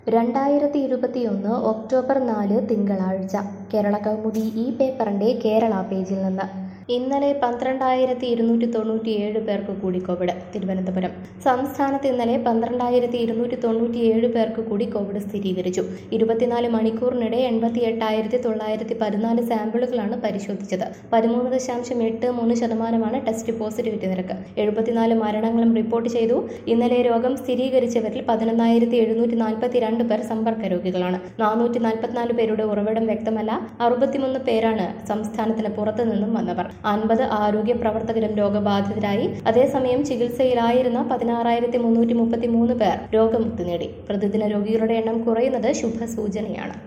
രണ്ടായിരത്തി ഇരുപത്തിയൊന്ന് ഒക്ടോബർ നാല് തിങ്കളാഴ്ച കേരള കൗമുദി ഈ പേപ്പറിൻ്റെ കേരള പേജിൽ നിന്ന് ഇന്നലെ പന്ത്രണ്ടായിരത്തി ഇരുന്നൂറ്റി തൊണ്ണൂറ്റിയേഴ് പേർക്ക് കൂടി കോവിഡ് തിരുവനന്തപുരം സംസ്ഥാനത്ത് ഇന്നലെ പന്ത്രണ്ടായിരത്തി ഇരുന്നൂറ്റി തൊണ്ണൂറ്റിയേഴ് പേർക്ക് കൂടി കോവിഡ് സ്ഥിരീകരിച്ചു ഇരുപത്തിനാല് മണിക്കൂറിനിടെ എൺപത്തി എട്ടായിരത്തി തൊള്ളായിരത്തി പതിനാല് സാമ്പിളുകളാണ് പരിശോധിച്ചത് പതിമൂന്ന് ദശാംശം എട്ട് മൂന്ന് ശതമാനമാണ് ടെസ്റ്റ് പോസിറ്റിവിറ്റി നിരക്ക് എഴുപത്തിനാല് മരണങ്ങളും റിപ്പോർട്ട് ചെയ്തു ഇന്നലെ രോഗം സ്ഥിരീകരിച്ചവരിൽ പതിനൊന്നായിരത്തി എഴുന്നൂറ്റി നാൽപ്പത്തി രണ്ട് പേർ സമ്പർക്ക രോഗികളാണ് നാനൂറ്റി നാൽപ്പത്തിനാല് പേരുടെ ഉറവിടം വ്യക്തമല്ല അറുപത്തിമൂന്ന് പേരാണ് സംസ്ഥാനത്തിന് പുറത്തു നിന്നും വന്നവർ അൻപത് ആരോഗ്യ പ്രവർത്തകരും രോഗബാധിതരായി അതേസമയം ചികിത്സയിലായിരുന്ന പതിനാറായിരത്തി മുന്നൂറ്റി മുപ്പത്തി മൂന്ന് പേർ രോഗമുക്തി നേടി പ്രതിദിന രോഗികളുടെ എണ്ണം കുറയുന്നത് ശുഭസൂചനയാണ്